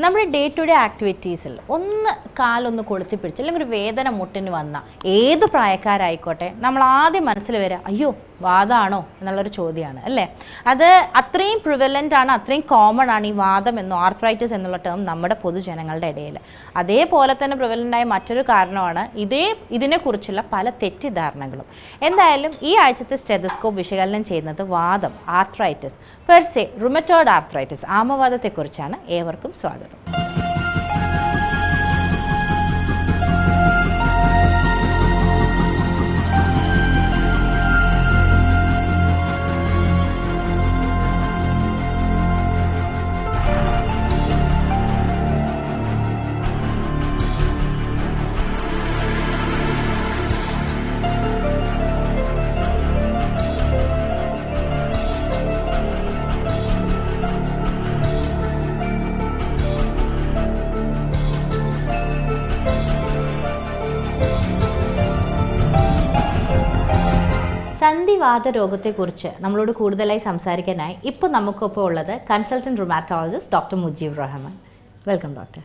നമ്മുടെ day to day ആക്ടിവിറ്റീസിൽ ഒന്ന് കാലൊന്ന് കൊളുത്തി പിടിച്ച് അല്ലെങ്കിൽ ഒരു വേദന മുട്ടിന് വന്ന ഏത് പ്രായക്കാരായിക്കോട്ടെ നമ്മൾ ആദ്യം മനസ്സിൽ വരിക അയ്യോ വാദമാണോ എന്നുള്ളൊരു ചോദ്യമാണ് അല്ലേ അത് അത്രയും പ്രിവലൻ്റ് ആണ് അത്രയും കോമൺ ആണ് ഈ വാദം എന്നോ ആർത്രൈറ്റിസ് എന്നുള്ള ടേം നമ്മുടെ പൊതുജനങ്ങളുടെ ഇടയിൽ അതേപോലെ തന്നെ പ്രിവലൻ്റ് ആയ മറ്റൊരു കാരണമാണ് ഇതേ ഇതിനെക്കുറിച്ചുള്ള പല തെറ്റിദ്ധാരണകളും എന്തായാലും ഈ ആഴ്ചത്തെ സ്റ്റെതസ്കോപ്പ് വിശകലനം ചെയ്യുന്നത് വാദം ആർത്രൈറ്റിസ് പെർസെ റുമറ്റോഡ് ആർത്രൈറ്റിസ് ആമവാദത്തെക്കുറിച്ചാണ് ഏവർക്കും സ്വാഗതം സന്ധിവാത രോഗത്തെക്കുറിച്ച് നമ്മളോട് കൂടുതലായി സംസാരിക്കാനായി ഇപ്പോൾ നമുക്കൊപ്പം ഉള്ളത് consultant rheumatologist doctor Mujeeb Rahman welcome doctor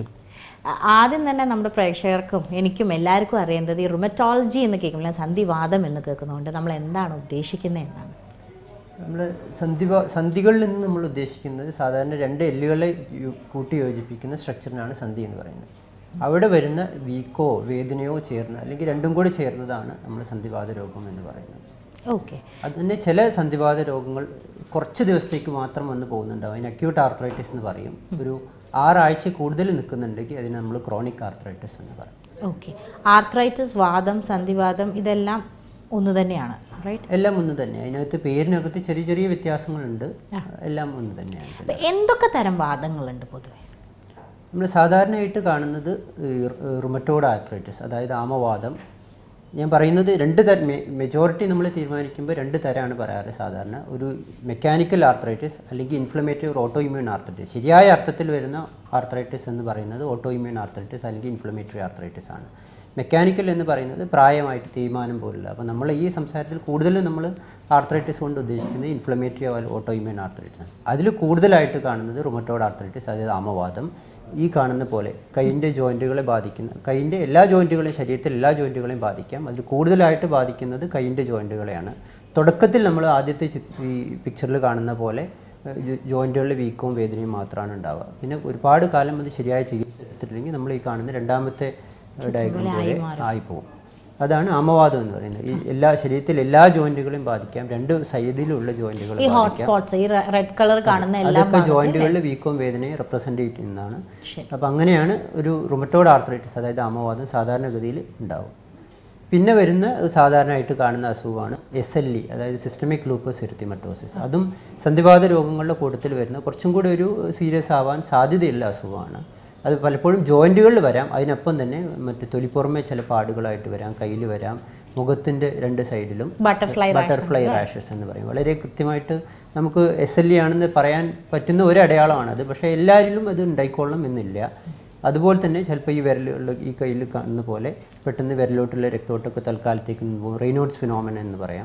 ആദ്യം തന്നെ നമ്മുടെ പ്രേക്ഷകർക്കും എനിക്കും എല്ലാവർക്കും അറിയേണ്ടത് ഈ റുമറ്റോളജി എന്ന് കേൾക്കുമ്പോൾ സന്ധിവാദം എന്ന് കേൾക്കുന്നതുകൊണ്ട് നമ്മൾ എന്താണ് ഉദ്ദേശിക്കുന്നത് എന്നാണ് നമ്മൾ സന്ധി സന്ധികളിൽ നിന്ന് നമ്മൾ ഉദ്ദേശിക്കുന്നത് സാധാരണ രണ്ട് എല്ലുകളെ യു- കൂട്ടി യോജിപ്പിക്കുന്ന സ്ട്രക്ചറിനാണ് സന്ധി എന്ന് പറയുന്നത് അവിടെ വരുന്ന വീക്കോ വേദനയോ ചേർന്ന് അല്ലെങ്കിൽ രണ്ടും കൂടി ചേർന്നതാണ് നമ്മൾ സന്ധിവാത രോഗം എന്ന് പറയുന്നത് ഓക്കെ അതിന് ചില സന്ധിവാത രോഗങ്ങൾ കുറച്ച് ദിവസത്തേക്ക് മാത്രം വന്ന് പോകുന്നുണ്ടാവും അതിന് അക്യൂട്ട് ആർത്രൈറ്റിസ് എന്ന് പറയും ഒരു ആറാഴ്ച കൂടുതൽ നിൽക്കുന്നുണ്ടെങ്കിൽ അതിന് നമ്മൾ ക്രോണിക് ആർത്രൈറ്റിസ് എന്ന് പറയും ഓക്കെ ആർത്രൈറ്റിസ് വാദം സന്ധിവാദം ഇതെല്ലാം ഒന്ന് തന്നെയാണ് റൈറ്റ് എല്ലാം ഒന്ന് തന്നെ അതിനകത്ത് പേരിനകത്ത് ചെറിയ ചെറിയ വ്യത്യാസങ്ങളുണ്ട് എല്ലാം ഒന്ന് തന്നെയാണ് അപ്പം എന്തൊക്കെ തരം വാദങ്ങളുണ്ട് പൊതുവെ നമ്മൾ സാധാരണയായിട്ട് കാണുന്നത് റുമറ്റോഡ് ആർത്രൈറ്റിസ് അതായത് ആമവാദം ഞാൻ പറയുന്നത് രണ്ട് തരം മെജോറിറ്റി നമ്മൾ തീരുമാനിക്കുമ്പോൾ രണ്ട് തരമാണ് പറയാറ് സാധാരണ ഒരു മെക്കാനിക്കൽ ആർത്രൈറ്റിസ് അല്ലെങ്കിൽ ഇൻഫ്ലമേറ്ററി ഓട്ടോ ഇമ്മ്യൂൺ ആർത്രൈറ്റിസ് ശരിയായ അർത്ഥത്തിൽ വരുന്ന ആർത്രൈറ്റിസ് എന്ന് പറയുന്നത് ഓട്ടോ ഇമ്മ്യൂൺ ആർത്രൈറ്റിസ് അല്ലെങ്കിൽ ഇൻഫ്ലമേറ്ററി ആർത്രൈറ്റിസ് ആണ് മെക്കാനിക്കൽ എന്ന് പറയുന്നത് പ്രായമായിട്ട് തീരുമാനം പോലുള്ള അപ്പോൾ നമ്മൾ ഈ സംസാരത്തിൽ കൂടുതലും നമ്മൾ ആർത്രൈറ്റിസ് കൊണ്ട് ഉദ്ദേശിക്കുന്നത് ഇൻഫ്ലമേറ്ററി ഓട്ടോ ഇമ്മ്യൂൺ ആർത്രൈറ്റിസ് ആണ് അതിൽ കൂടുതലായിട്ട് കാണുന്നത് റുമറ്റോഡ് ആർത്രൈറ്റിസ് അതായത് ആമവാദം ഈ കാണുന്ന പോലെ കൈയിൻ്റെ ജോയിൻറ്റുകളെ ബാധിക്കുന്ന കൈയിൻ്റെ എല്ലാ ജോയിൻറ്റുകളെയും ശരീരത്തിൽ എല്ലാ ജോയിൻറ്റുകളെയും ബാധിക്കാം അതിൽ കൂടുതലായിട്ട് ബാധിക്കുന്നത് കൈയിൻ്റെ ജോയിൻറ്റുകളെയാണ് തുടക്കത്തിൽ നമ്മൾ ആദ്യത്തെ ചി- ഈ പിക്ചറിൽ കാണുന്ന പോലെ ജോയിൻറ്റുകളിൽ വീക്കവും വേദനയും മാത്രമാണ് ഉണ്ടാവുക പിന്നെ ഒരുപാട് കാലം അത് ശരിയായ ചികിത്സ എടുത്തിട്ടില്ലെങ്കിൽ നമ്മൾ ഈ കാണുന്ന രണ്ടാമത്തെ ഡയഗ്രം പോലെ ആയിപ്പോവും അതാണ് ആമവാദം എന്ന് പറയുന്നത് ഈ എല്ലാ ശരീരത്തിൽ എല്ലാ ജോയിൻറ്റുകളെയും ബാധിക്കാം രണ്ട് സൈഡിലുള്ള ജോയിൻറ്റുകൾ ഈ ഹോട്ട്സ്പോട്ട്സ് ഈ റെഡ് കളർ കാണുന്ന എല്ലാ അതൊക്കെ ജോയിന്റുകളിൽ വീക്കവും വേദനയും റെപ്രസെന്റ് ചെയ്യുന്നതാണ് അപ്പം അങ്ങനെയാണ് ഒരു റുമറ്റോഡ് ആർത്രൈറ്റിസ് അതായത് ആമവാദം സാധാരണഗതിയിൽ ഉണ്ടാവും പിന്നെ വരുന്ന സാധാരണയായിട്ട് കാണുന്ന അസുഖമാണ് എസ് എൽ ഇ അതായത് സിസ്റ്റമിക് ലൂപ്പസ് എരിത്തിമറ്റോസിസ് അതും സന്ധിവാത രോഗങ്ങളുടെ കൂട്ടത്തിൽ വരുന്ന കുറച്ചും കൂടി ഒരു സീരിയസ് ആവാൻ സാധ്യതയുള്ള അസുഖമാണ് അത് പലപ്പോഴും ജോയിൻറ്റുകളിൽ വരാം അതിനൊപ്പം തന്നെ മറ്റ് തൊലിപ്പുറമെ ചില പാടുകളായിട്ട് വരാം കയ്യിൽ വരാം മുഖത്തിൻ്റെ രണ്ട് സൈഡിലും ബട്ടർഫ്ലൈ ബട്ടർഫ്ലൈ റാഷസ് എന്ന് പറയും വളരെ കൃത്യമായിട്ട് നമുക്ക് എസ് എൽ ഇ ആണെന്ന് പറയാൻ പറ്റുന്ന ഒരു അടയാളമാണത് പക്ഷേ എല്ലാവരിലും അത് ഉണ്ടായിക്കൊള്ളണം എന്നില്ല അതുപോലെ തന്നെ ചിലപ്പോൾ ഈ വിരലുള്ള ഈ കയ്യിൽ കാണുന്ന പോലെ പെട്ടെന്ന് വിരലോട്ടുള്ള രക്തോട്ടൊക്കെ തൽക്കാലത്തേക്ക് നിന്ന് പോകും റെയ്നോട്സ് ഫിനോമന എന്ന് പറയാം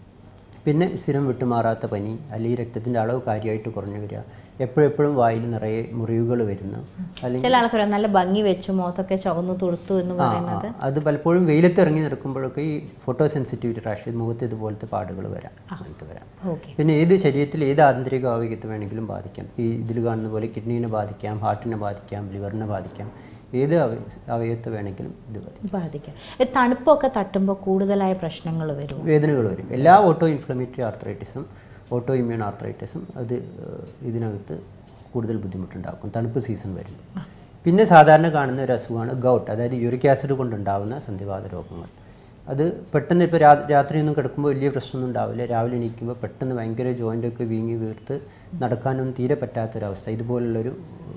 പിന്നെ സ്ഥിരം വിട്ടുമാറാത്ത പനി അല്ലെങ്കിൽ രക്തത്തിൻ്റെ അളവ് കാര്യമായിട്ട് കുറഞ്ഞു വരിക എപ്പോഴെപ്പോഴും വായിൽ നിറയെ മുറിവുകൾ വരുന്നു അല്ലെങ്കിൽ ചില ആൾക്കാർ നല്ല ഭംഗി വെച്ചു മുഖത്തൊക്കെ ചുവന്നു തുടുത്തു എന്ന് ആ, പറയുന്നത് ആ. അത് പലപ്പോഴും വെയിലത്ത് ഇറങ്ങി നടക്കുമ്പോഴൊക്കെ ഈ ഫോട്ടോ സെൻസിറ്റിവിറ്റി റാഷ് മുഖത്ത് ഇതുപോലത്തെ പാടുകൾ വരാം അങ്ങനത്തെ വരാം ഓക്കെ പിന്നെ ഏത് ശരീരത്തിൽ ഏത് ആന്തരിക അവയവത്തെ വേണമെങ്കിലും ബാധിക്കാം ഈ ഇതിൽ കാണുന്ന പോലെ കിഡ്നീനെ ബാധിക്കാം ഹാർട്ടിനെ ബാധിക്കാം ലിവറിനെ ബാധിക്കാം ഏത് അവയ അവയവത്തെ വേണമെങ്കിലും ഇത് ബാധിക്കും ബാധിക്കാം ഈ തണുപ്പൊക്കെ തട്ടുമ്പോൾ കൂടുതലായ പ്രശ്നങ്ങൾ വരും വേദനകൾ വരും എല്ലാ ഓട്ടോ ഇൻഫ്ലമേറ്ററി ആർത്രൈറ്റിസും ഓട്ടോ ഇമ്മ്യൂൺ ആർത്രൈറ്റിസും അത് ഏഹ്, ഇതിനകത്ത് കൂടുതൽ ബുദ്ധിമുട്ടുണ്ടാക്കും തണുപ്പ് സീസൺ വരും പിന്നെ സാധാരണ കാണുന്ന ഒരു അസുഖമാണ് ഗൗട്ട് അതായത് യൂറിക് ആസിഡ് കൊണ്ടുണ്ടാകുന്ന സന്ധിവാത രോഗങ്ങൾ അത് പെട്ടെന്ന് ഇപ്പോൾ രാ രാത്രിയൊന്നും കിടക്കുമ്പോൾ വലിയ പ്രശ്നമൊന്നും ഉണ്ടാവില്ല രാവിലെ എണീക്കുമ്പോൾ പെട്ടെന്ന് ഭയങ്കര ജോയിൻ്റൊക്കെ വീങ്ങി വീർത്ത് നടക്കാനൊന്നും തീരെ പറ്റാത്തൊരവസ്ഥ ഇതുപോലുള്ളൊരു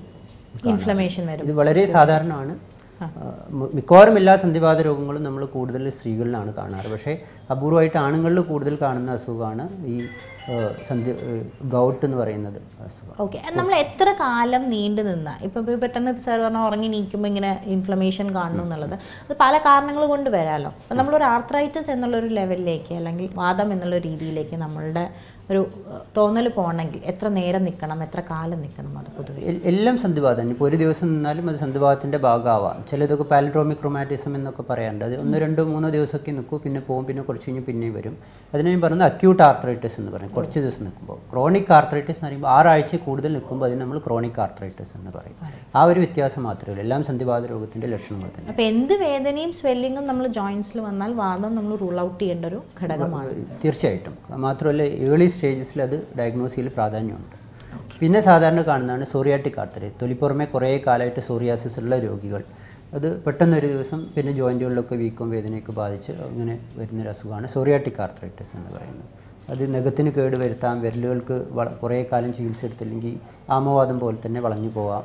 ഇൻഫ്ലമേഷൻ വരും ഇത് വളരെ സാധാരണമാണ് ആ, മി- മിക്കവാറും എല്ലാ സന്ധിവാത രോഗങ്ങളും നമ്മൾ കൂടുതൽ സ്ത്രീകളിലാണ് കാണാറ് പക്ഷേ അപൂർവമായിട്ട് ആണുങ്ങളിൽ കൂടുതൽ കാണുന്ന അസുഖമാണ് ഈ ആ, സന്ധി ഗൗട്ട് എന്ന് പറയുന്നത് അസുഖം ഓക്കെ നമ്മൾ എത്ര കാലം നീണ്ടു നിന്ന ഇപ്പം ഇപ്പം പെട്ടെന്ന് സാർ പറഞ്ഞാൽ ഉറങ്ങി നീക്കുമ്പോൾ ഇങ്ങനെ ഇൻഫ്ലമേഷൻ കാണുന്നു എന്നുള്ളത് അത് പല കാരണങ്ങൾ കൊണ്ട് വരാമല്ലോ അപ്പം നമ്മളൊരു ആർത്രൈറ്റിസ് എന്നുള്ളൊരു ലെവലിലേക്ക് അല്ലെങ്കിൽ വാദം എന്നുള്ള രീതിയിലേക്ക് നമ്മളുടെ ഒരു തോന്നൽ പോകണമെങ്കിൽ എത്ര നേരം നിൽക്കണം എത്ര കാലം നിൽക്കണം അത് പൊതുവെ എൽ- എല്ലാം സന്ധിവാതം ഇപ്പോൾ ഒരു ദിവസം നിന്നാലും അത് സന്ധിവാതത്തിൻ്റെ ഭാഗമാവാം ചിലതൊക്കെ പാലഡ്രോമിക് റൊമാറ്റിസം എന്നൊക്കെ പറയാറുണ്ട് അത് ഒന്ന് രണ്ടോ മൂന്നോ ദിവസമൊക്കെ നിൽക്കും പിന്നെ പോകും പിന്നെ കുറച്ച് കഴിഞ്ഞ് പിന്നെയും വരും അതിന് ഞാൻ പറയുന്നത് അക്യൂട്ട് ആർത്രൈറ്റിസ് എന്ന് പറയും കുറച്ച് ദിവസം നിൽക്കുമ്പോൾ ക്രോണിക് ആർത്രൈറ്റിസ് എന്ന് പറയുമ്പോൾ ആറാഴ്ച കൂടുതൽ നിൽക്കുമ്പോൾ അതിന് നമ്മൾ ക്രോണിക് ആർത്രൈറ്റിസ് എന്ന് പറയും ആ ഒരു വ്യത്യാസം മാത്രമേ ഉള്ളൂ എല്ലാം സന്ധിവാത രോഗത്തിൻ്റെ ലക്ഷണങ്ങൾ തന്നെ അപ്പോൾ എന്ത് വേദനയും സ്വെല്ലിങ്ങും നമ്മൾ ജോയിൻസിൽ വന്നാൽ വാദം നമ്മൾ റൂൾ ഔട്ട് ചെയ്യേണ്ട ഒരു ഘടകമാണ് തീർച്ചയായിട്ടും മാത്രമല്ല ഏർലി സ്റ്റേജസിൽ അത് ഡയഗ്നോസിയിൽ പ്രാധാന്യമുണ്ട് പിന്നെ സാധാരണ കാണുന്നതാണ് സോറിയാറ്റിക് ആർത്തറി തൊലിപ്പുറമെ കുറേ കാലമായിട്ട് സോറിയാസിസ് ഉള്ള രോഗികൾ അത് പെട്ടെന്ന് ഒരു ദിവസം പിന്നെ ജോയിൻറ്റുകളിലൊക്കെ വീക്കും വേദനയൊക്കെ ബാധിച്ച് അങ്ങനെ വരുന്നൊരു അസുഖമാണ് സോറിയാറ്റിക് ആർത്രൈറ്റിസ് എന്ന് പറയുന്നത് അത് നഖത്തിന് കേട് വരുത്താം വിരലുകൾക്ക് വള കുറേ കാലം ചികിത്സ എടുത്തില്ലെങ്കിൽ ആമവാദം പോലെ തന്നെ വളഞ്ഞു പോവാം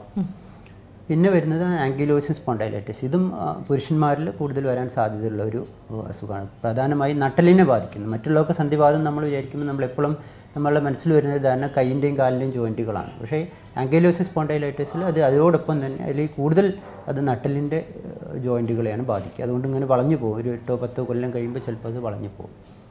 പിന്നെ വരുന്നത് ആങ്കിലോസിസ് സ്പോണ്ടൈലൈറ്റിസ് ഇതും ആ, പുരുഷന്മാരിൽ കൂടുതൽ വരാൻ സാധ്യതയുള്ള ഒരു ആ, അസുഖമാണ് പ്രധാനമായും നട്ടലിനെ ബാധിക്കുന്നു മറ്റുള്ളവർക്ക് സന്ധിവാദം നമ്മൾ വിചാരിക്കുമ്പോൾ നമ്മൾ എപ്പോഴും നമ്മളുടെ മനസ്സിൽ വരുന്നത് ധാരണ കൈയിൻ്റെയും കാലിൻ്റെയും ജോയിൻറ്റുകളാണ് പക്ഷേ ആങ്കിലോസിസ് സ്പോണ്ടൈലൈറ്റിസിൽ അത് അതോടൊപ്പം തന്നെ അതിൽ കൂടുതൽ അത് നട്ടലിൻ്റെ ജോയിൻറ്റുകളെയാണ് ബാധിക്കുക അതുകൊണ്ട് ഇങ്ങനെ വളഞ്ഞു പോകും ഒരു എട്ടോ പത്തോ കൊല്ലം കഴിയുമ്പോൾ ചിലപ്പോൾ അത് വളഞ്ഞു പോകും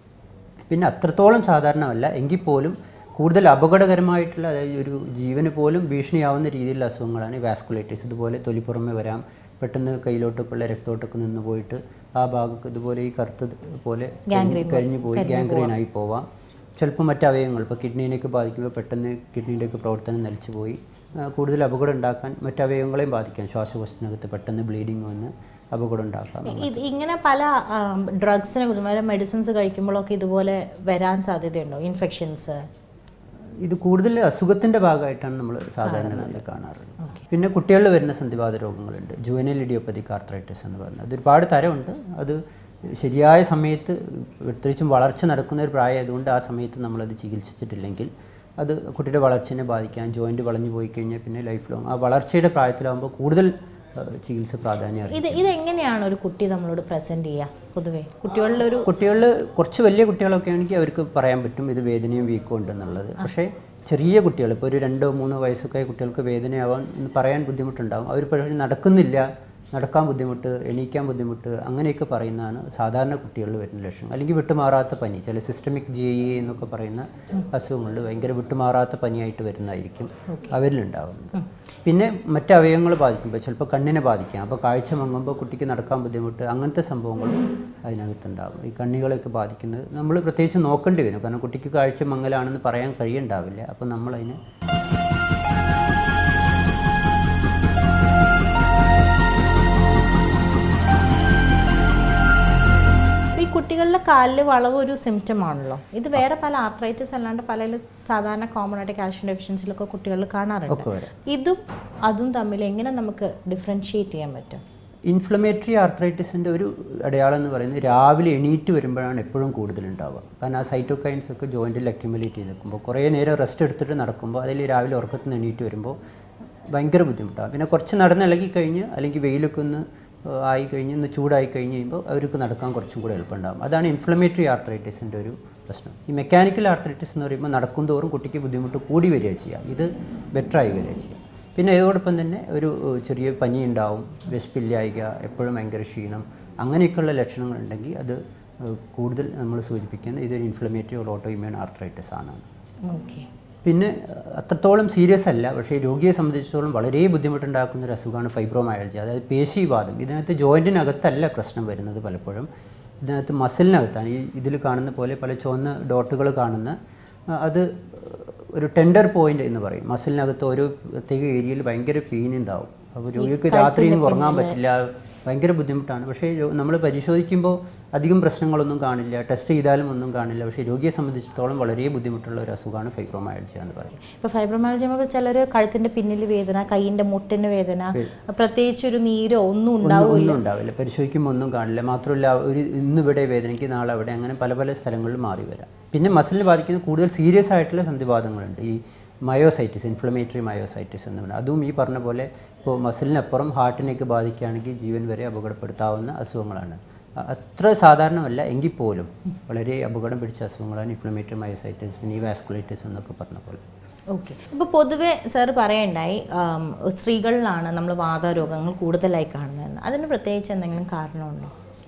പിന്നെ അത്രത്തോളം സാധാരണമല്ല എങ്കിൽ പോലും കൂടുതൽ അപകടകരമായിട്ടുള്ള അതായത് ഒരു ജീവന് പോലും ഭീഷണിയാവുന്ന രീതിയിലുള്ള അസുഖങ്ങളാണ് വാസ്കുലൈറ്റിസ് ഇതുപോലെ തൊലിപ്പുറമെ വരാം പെട്ടെന്ന് കയ്യിലോട്ടൊക്കെയുള്ള രക്തോട്ടൊക്കെ നിന്ന് പോയിട്ട് ആ ഭാഗത്ത് ഇതുപോലെ ഈ കറുത്ത പോലെ കരിഞ്ഞു പോയി ഗാംഗ്രീനായി പോവാം ചിലപ്പോൾ മറ്റ് അവയവങ്ങൾ ഇപ്പോൾ കിഡ്നീനെയൊക്കെ ബാധിക്കുമ്പോൾ പെട്ടെന്ന് കിഡ്നീൻ്റെയൊക്കെ പ്രവർത്തനം നിലച്ചു പോയി ആ, കൂടുതൽ അപകടം ഉണ്ടാക്കാൻ മറ്റ് അവയവങ്ങളെയും ബാധിക്കാം ശ്വാസകോശത്തിനകത്ത് പെട്ടെന്ന് ബ്ലീഡിങ് വന്ന് അപകടം ഉണ്ടാക്കാം ഇത് ഇങ്ങനെ പല ഡ്രഗ്സിനെ കുറിച്ച് പല മെഡിസിൻസ് കഴിക്കുമ്പോഴൊക്കെ ഇതുപോലെ വരാൻ സാധ്യതയുണ്ടോ ഇൻഫെക്ഷൻസ് ഇത് കൂടുതൽ അസുഖത്തിൻ്റെ ഭാഗമായിട്ടാണ് നമ്മൾ സാധാരണ ഇതിൽ കാണാറുള്ളത് പിന്നെ കുട്ടികളിൽ വരുന്ന സന്ധിവാത രോഗങ്ങളുണ്ട് ജുവനൽ ഇഡിയോപ്പതിക് ആർത്രൈറ്റിസ് എന്ന് പറയുന്നത് അത് ഒരുപാട് തരമുണ്ട് അത് ശരിയായ സമയത്ത് പ്രത്യേകിച്ചും വളർച്ച നടക്കുന്ന ഒരു പ്രായമായതുകൊണ്ട് ആ സമയത്ത് നമ്മളത് ചികിത്സിച്ചിട്ടില്ലെങ്കിൽ അത് കുട്ടിയുടെ വളർച്ചയെ ബാധിക്കാം ജോയിൻറ്റ് വളഞ്ഞു പോയി കഴിഞ്ഞാൽ പിന്നെ ലൈഫ് ലോങ് ആ വളർച്ചയുടെ പ്രായത്തിലാകുമ്പോൾ കൂടുതൽ ഏഹ്, ചികിത്സ പ്രാധാന്യം അറിയിക്കും ഇത് ഇതെങ്ങനെയാണ് ഒരു കുട്ടി നമ്മളോട് പ്രസന്റ് ചെയ്യുക പൊതുവേ കുട്ടികളിലെ ഒരു കുട്ടികളിൽ കുറച്ച് വലിയ കുട്ടികളൊക്കെ ആണെങ്കിൽ അവർക്ക് പറയാൻ പറ്റും ഇത് വേദനയും വീക്കും ഉണ്ടെന്നുള്ളത് പക്ഷേ ചെറിയ കുട്ടികൾ ഇപ്പോൾ ഒരു രണ്ടോ മൂന്നോ വയസ്സൊക്കെ ആയ കുട്ടികൾക്ക് വേദനയാവാൻ എന്ന് പറയാൻ ബുദ്ധിമുട്ടുണ്ടാവും അവർ പക്ഷേ നടക്കുന്നില്ല നടക്കാൻ ബുദ്ധിമുട്ട് എണീക്കാൻ ബുദ്ധിമുട്ട് അങ്ങനെയൊക്കെ പറയുന്നതാണ് സാധാരണ കുട്ടികളിൽ വരുന്ന ലക്ഷണം അല്ലെങ്കിൽ വിട്ടുമാറാത്ത പനി ചില സിസ്റ്റമിക് ജി ഇ എന്നൊക്കെ പറയുന്ന അസുഖങ്ങളിൽ ഭയങ്കര വിട്ടുമാറാത്ത പനിയായിട്ട് വരുന്നതായിരിക്കും അവരിലുണ്ടാവുന്നത് പിന്നെ മറ്റ് അവയവങ്ങൾ ബാധിക്കുമ്പോൾ ചിലപ്പോൾ കണ്ണിനെ ബാധിക്കാം അപ്പോൾ കാഴ്ച മങ്ങുമ്പോൾ കുട്ടിക്ക് നടക്കാൻ ബുദ്ധിമുട്ട് അങ്ങനത്തെ സംഭവങ്ങളും അതിനകത്തുണ്ടാവും ഈ കണ്ണികളെയൊക്കെ ബാധിക്കുന്നത് നമ്മൾ പ്രത്യേകിച്ച് നോക്കേണ്ടി വരും കാരണം കുട്ടിക്ക് കാഴ്ച മങ്ങലാണെന്ന് പറയാൻ കഴിയുണ്ടാവില്ല അപ്പോൾ നമ്മളതിന് ഈ കുട്ടികളുടെ കാലിൽ വളവ് ഒരു സിംറ്റം ആണല്ലോ ഇത് വേറെ പല ആർത്രൈറ്റിസ് അല്ലാണ്ട് പല സാധാരണ കോമൺ ആയിട്ട് കാൽഷ്യം ഡെഫിഷ്യൻസിലൊക്കെ കുട്ടികളിൽ കാണാറുണ്ട് ഒക്കെ വരാം ഇതും അതും തമ്മിൽ എങ്ങനെ നമുക്ക് ഡിഫറൻഷിയേറ്റ് ചെയ്യാൻ പറ്റും ഇൻഫ്ലമേറ്ററി ആർത്രൈറ്റിസിൻ്റെ ഒരു അടയാളം എന്ന് പറയുന്നത് രാവിലെ എണീറ്റ് വരുമ്പോഴാണ് എപ്പോഴും കൂടുതലുണ്ടാവുക കാരണം ആ സൈറ്റോകൈൻസ് ഒക്കെ ജോയിൻറ്റിൽ അക്യുമുലേറ്റ് ചെയ്ത് നിൽക്കുമ്പോൾ കുറേ നേരം റെസ്റ്റ് എടുത്തിട്ട് നടക്കുമ്പോൾ അതിൽ രാവിലെ ഉറക്കത്തിൽ നിന്ന് എണീറ്റ് വരുമ്പോൾ ഭയങ്കര ബുദ്ധിമുട്ടാണ് പിന്നെ കുറച്ച് നടന്നിളകി കഴിഞ്ഞ് അല്ലെങ്കിൽ വെയിലൊക്കെ ഒന്ന് ഏഹ്, ആയി കഴിഞ്ഞ് ഒന്ന് ചൂടായി കഴിഞ്ഞ് കഴിയുമ്പോൾ അവർക്ക് നടക്കാൻ കുറച്ചും കൂടെ എളുപ്പമുണ്ടാകും അതാണ് ഇൻഫ്ലമേറ്ററി ആർത്രൈറ്റിസിൻ്റെ ഒരു പ്രശ്നം ഈ മെക്കാനിക്കൽ ആർത്രൈറ്റിസ് എന്ന് പറയുമ്പോൾ നടക്കും തോറും കുട്ടിക്ക് ബുദ്ധിമുട്ട് കൂടി വരിക ചെയ്യാം ഇത് ബെറ്ററായി വരിക ചെയ്യാം പിന്നെ ഇതോടൊപ്പം തന്നെ ഒരു ഏഹ്, ചെറിയ പനി ഉണ്ടാവും വിശപ്പില്ലായിക എപ്പോഴും ഭയങ്കര ക്ഷീണം അങ്ങനെയൊക്കെയുള്ള ലക്ഷണങ്ങളുണ്ടെങ്കിൽ അത് ഏഹ്, കൂടുതൽ നമ്മൾ സൂചിപ്പിക്കുന്നത് ഇതൊരു inflammatory or auto immune arthritis ആണ് ഓക്കെ പിന്നെ ഏഹ്, അത്രത്തോളം സീരിയസ് അല്ല പക്ഷേ രോഗിയെ സംബന്ധിച്ചിടത്തോളം വളരെ ബുദ്ധിമുട്ടുണ്ടാക്കുന്ന ഒരു അസുഖമാണ് ഫൈബ്രോമയാൾജി അതായത് പേശീവാദം ഇതിനകത്ത് ജോയിൻറ്റിനകത്തല്ല പ്രശ്നം വരുന്നത് പലപ്പോഴും ഇതിനകത്ത് മസിലിനകത്താണ് ഈ ഇതിൽ കാണുന്ന പോലെ പല ചുവന്ന ഡോട്ടുകൾ കാണുന്ന ആ, അത് ഒരു ടെൻഡർ പോയിന്റ് എന്ന് പറയും മസിലിനകത്ത് ഓരോ പ്രത്യേക ഏരിയയിൽ ഭയങ്കര പെയിൻ ഉണ്ടാവും അപ്പോൾ രോഗിക്ക് രാത്രിയൊന്നും ഉറങ്ങാൻ പറ്റില്ല ഭയങ്കര ബുദ്ധിമുട്ടാണ് പക്ഷേ നമ്മൾ പരിശോധിക്കുമ്പോൾ അധികം പ്രശ്നങ്ങളൊന്നും കാണില്ല ടെസ്റ്റ് ചെയ്താലും ഒന്നും കാണില്ല പക്ഷേ രോഗിയെ സംബന്ധിച്ചിടത്തോളം വളരെ ബുദ്ധിമുട്ടുള്ള ഒരു അസുഖമാണ് ഫൈബ്രോമയാൾജിയ എന്ന് പറയും ഇപ്പോൾ ഫൈബ്രോമയാൾജി ആകുമ്പോൾ ചിലർ കഴുത്തിൻ്റെ പിന്നിൽ വേദന കൈയിൻ്റെ മുട്ടിന് വേദന പ്രത്യേകിച്ച് ഒരു നീരോ ഒന്നും ഉണ്ടാവും ഒന്നും ഒന്നും ഉണ്ടാവില്ല പരിശോധിക്കുമ്പോൾ ഒന്നും കാണില്ല മാത്രമല്ല ഒരു ഇന്നിവിടെ വേദനയ്ക്ക് നാളെ അവിടെ അങ്ങനെ പല പല സ്ഥലങ്ങളിൽ മാറി വരാം പിന്നെ മസിലിനെ ബാധിക്കുന്ന കൂടുതൽ സീരിയസ് ആയിട്ടുള്ള സന്ധിവാദങ്ങളുണ്ട് ഈ മയോസൈറ്റിസ് ഇൻഫ്ലമേറ്ററി മയോസൈറ്റിസ് എന്ന് പറയുന്നത് അതും ഈ പറഞ്ഞ പോലെ ഇപ്പോൾ മസിലിനപ്പുറം ഹാർട്ടിനെയൊക്കെ ബാധിക്കുകയാണെങ്കിൽ ജീവൻ വരെ അപകടപ്പെടുത്താവുന്ന അസുഖങ്ങളാണ് അ- അത്ര സാധാരണമല്ല എങ്കിൽ പോലും വളരെ അപകടം പിടിച്ച അസുഖങ്ങളാണ് ഇൻഫ്ലമേറ്ററി മയോസൈറ്റിസ് പിന്നെ ഈ വാസ്കുലൈറ്റിസ് എന്നൊക്കെ പറഞ്ഞ പോലെ ഓക്കെ ഇപ്പോൾ പൊതുവെ സാർ പറയണ്ടായി ആം, സ്ത്രീകളിലാണ് നമ്മൾ വാതരോഗങ്ങൾ കൂടുതലായി കാണുന്നതെന്ന് അതിന് പ്രത്യേകിച്ച് എന്തെങ്കിലും കാരണമുണ്ടോ